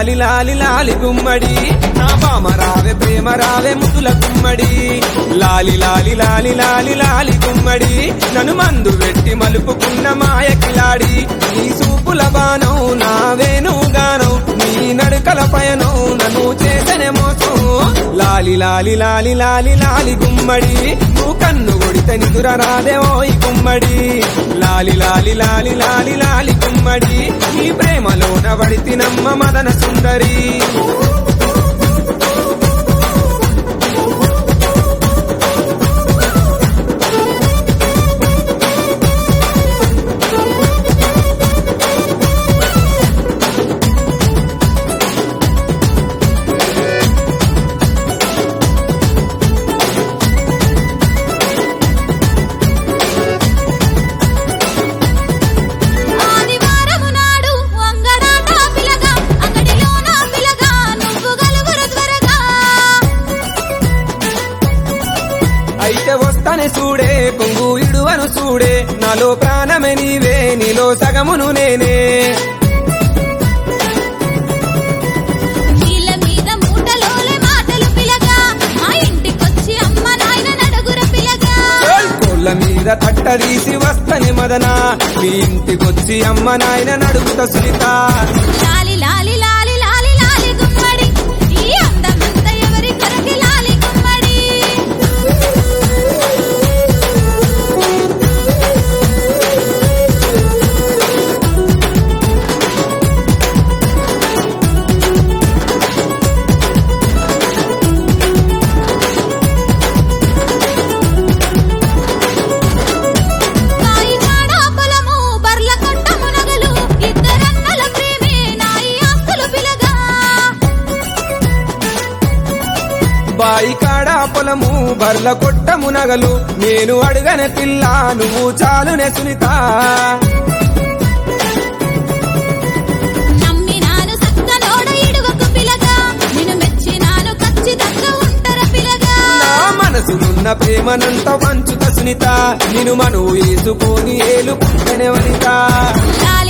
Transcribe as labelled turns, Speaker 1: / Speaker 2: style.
Speaker 1: లాలి లాలి లాలి గుమ్మడి నా బామ రావే ప్రేమ రావే ముతుల గుమ్మడి లాలి లాలి లాలి లాలి లాలి గుమ్మడి నన్ను మందు పెట్టి మలుపుకున్న మాయ కిలాడి నీ సూపుల బాణం నా వేణుగానం నీ నడుకల పయనం నన్ను చేసనే మోసం లాలి లాలి లాలి లాలి లాలి గుమ్మడి నువ్వు కన్ను కొడితే నిదుర రాదే ఓయ్ గుమ్మడి లాలి లాలి లాలి లాలి లాలి గుమ్మడి నీ ప్రేమలోన వడితినమ్మ మదన సుందరి
Speaker 2: ఆదివారము నాడు అంగడాట పిలగా అంగడిలోన పిలగా నువ్వు గలుగురు త్వరగా
Speaker 1: అయితే వస్తానే చూడే కొంగు ఇడువను చూడే నాలో ప్రాణమే నీవే నీలో సగమును నేనే
Speaker 2: నీళ్ళ మీద మూటలోలే మాటలు పిలగా మా ఇంటికొచ్చి అమ్మ నాయన నడుగుర పిలగా
Speaker 1: ఏయ్! కోళ్ళ మీద తట్టదీసి వస్తని మదన మీ ఇంటికొచ్చి అమ్మ నాయన నడుగుత సునీత
Speaker 2: లాలి లాలి లాలి లాలి లాలి గుమ్మడి ఈ అందమంతా ఎవరి కొరకి లాలి గుమ్మడి కాయి కాడ పొలము బర్ల కొట్టము నగలు ఇద్దరన్నల ప్రేమే నాయి ఆస్తులు పిలగా
Speaker 1: బాయి కాడ పొలము బర్ల కొట్టము నగలు నేను అడుగనే పిల్ల నువ్వు చాలునే సునీత
Speaker 2: నమ్మినాను సక్కనోడ ఇడుగకు పిలగా నిన్ను మెచ్చినాను ఖచ్చితంగా ఉంటర పిలగా
Speaker 1: నా మనసునున్న ప్రేమనంత పంచుత సునీత నేను మను వేసుకొని ఏలుకుంటేనే వనిత
Speaker 2: లాలి